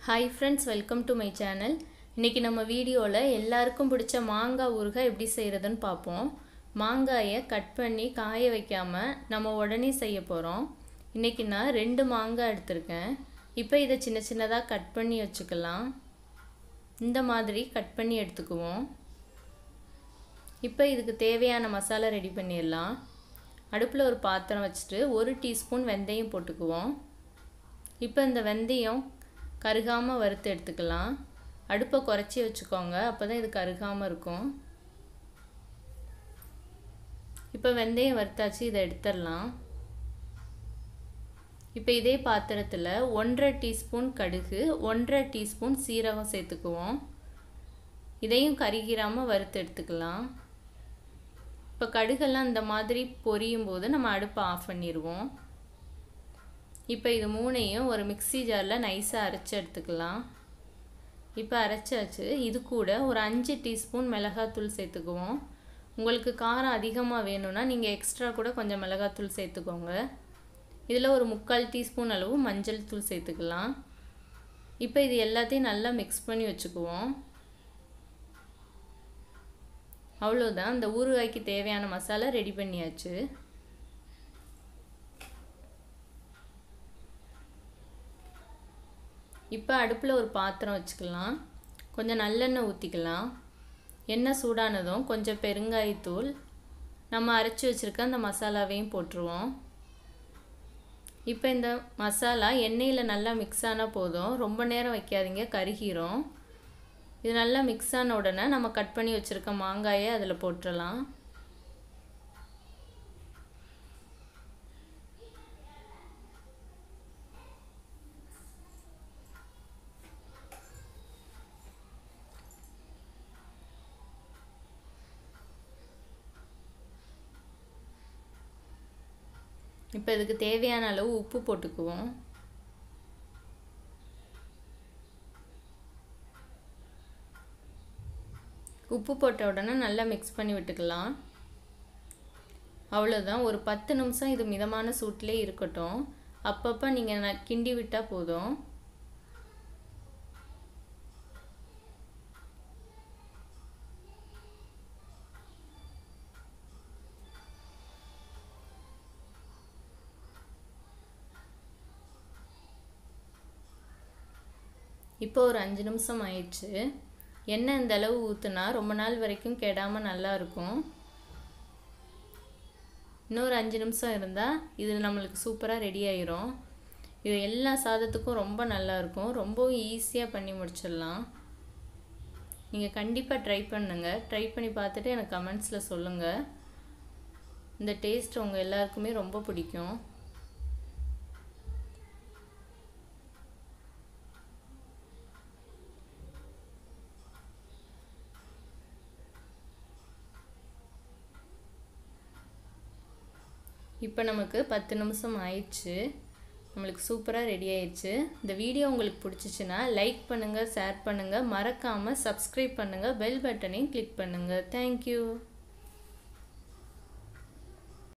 hi friends welcome to my channel இன்றைக்கி நம்ம வீடியோவில் எல்லாருக்கும் பிடிச்ச மாங்காய் ஊறுகாய் எப்படி செய்கிறதுன்னு பார்ப்போம் மாங்காயை கட் பண்ணி காய வைக்காமல் நம்ம உடனே செய்ய போகிறோம் இன்றைக்கி நான் ரெண்டு மாங்காய் எடுத்திருக்கேன் இப்போ இதை சின்ன சின்னதாக கட் பண்ணி வச்சுக்கலாம் இந்த மாதிரி கட் பண்ணி எடுத்துக்குவோம் இப்போ இதுக்கு தேவையான மசாலா ரெடி பண்ணிடலாம் அடுப்பில் ஒரு பாத்திரம் வச்சுட்டு ஒரு டீஸ்பூன் வெந்தயம் போட்டுக்குவோம் இப்போ இந்த வெந்தயம் கருகாமல் வறுத்து எடுத்துக்கலாம் அடுப்பை குறைச்சி வச்சுக்கோங்க அப்போ தான் இது கருகாமல் இருக்கும் இப்போ வெந்தயம் வறுத்தாச்சு இதை எடுத்துடலாம் இப்போ இதே பாத்திரத்தில் ஒன்றரை டீஸ்பூன் கடுகு ஒன்றரை டீஸ்பூன் சீரகம் சேர்த்துக்குவோம் இதையும் கருகிராமல் வறுத்து எடுத்துக்கலாம் இப்போ கடுகெல்லாம் இந்த மாதிரி பொரியும் போது நம்ம அடுப்பை ஆஃப் பண்ணிடுவோம் இப்போ இது மூணையும் ஒரு மிக்சி ஜாரில் நைஸாக அரைச்சி எடுத்துக்கலாம் இப்போ அரைச்சாச்சு இது கூட ஒரு அஞ்சு டீஸ்பூன் மிளகாத்தூள் சேர்த்துக்குவோம் உங்களுக்கு காரம் அதிகமாக வேணும்னா நீங்கள் எக்ஸ்ட்ரா கூட கொஞ்சம் மிளகாத்தூள் சேர்த்துக்கோங்க இதில் ஒரு முக்கால் டீஸ்பூன் அளவு மஞ்சள் தூள் சேர்த்துக்கலாம் இப்போ இது எல்லாத்தையும் நல்லா மிக்ஸ் பண்ணி வச்சுக்குவோம் அவ்வளோதான் இந்த ஊறுகாய்க்கு தேவையான மசாலா ரெடி பண்ணியாச்சு இப்போ அடுப்பில் ஒரு பாத்திரம் வச்சுக்கலாம் கொஞ்சம் நல்லெண்ணெய் ஊற்றிக்கலாம் எண்ணெய் சூடானதும் கொஞ்சம் பெருங்காயத்தூள் நம்ம அரைச்சி வச்சுருக்க அந்த மசாலாவையும் போட்டுருவோம் இப்போ இந்த மசாலா எண்ணெயில் நல்லா மிக்ஸ் ஆனால் போதும் ரொம்ப நேரம் வைக்காதீங்க கருகிரும் இது நல்லா மிக்ஸ் ஆன உடனே நம்ம கட் பண்ணி வச்சுருக்க மாங்காயை அதில் போட்டுடலாம் இப்போ இதுக்கு தேவையான அளவு உப்பு போட்டுக்குவோம் உப்பு போட்ட உடனே நல்லா மிக்ஸ் பண்ணி விட்டுக்கலாம் அவ்வளோதான் ஒரு பத்து நிமிஷம் இது மிதமான சூட்டிலே இருக்கட்டும் அப்பப்போ நீங்கள் கிண்டி விட்டால் போதும் இப்போ ஒரு அஞ்சு நிமிஷம் ஆயிடுச்சு எண்ணெய் இந்த அளவு ஊற்றுனா ரொம்ப நாள் வரைக்கும் கெடாமல் நல்லா இருக்கும் இன்னொரு அஞ்சு நிமிஷம் இருந்தால் இது நம்மளுக்கு சூப்பராக ரெடி ஆயிரும் இது எல்லா சாதத்துக்கும் ரொம்ப நல்லாயிருக்கும் ரொம்பவும் ஈஸியாக பண்ணி முடிச்சிடலாம் நீங்கள் கண்டிப்பாக ட்ரை பண்ணுங்கள் ட்ரை பண்ணி பார்த்துட்டு எனக்கு கமெண்ட்ஸில் சொல்லுங்கள் இந்த டேஸ்ட் உங்கள் எல்லாருக்குமே ரொம்ப பிடிக்கும் இப்போ நமக்கு பத்து நிமிஷம் ஆயிடுச்சு நம்மளுக்கு சூப்பராக ரெடி ஆயிடுச்சு இந்த வீடியோ உங்களுக்கு பிடிச்சிச்சின்னா லைக் பண்ணுங்கள் ஷேர் பண்ணுங்கள் மறக்காமல் சப்ஸ்கிரைப் பண்ணுங்கள் பெல் பட்டனையும் கிளிக் பண்ணுங்கள் தேங்க்யூ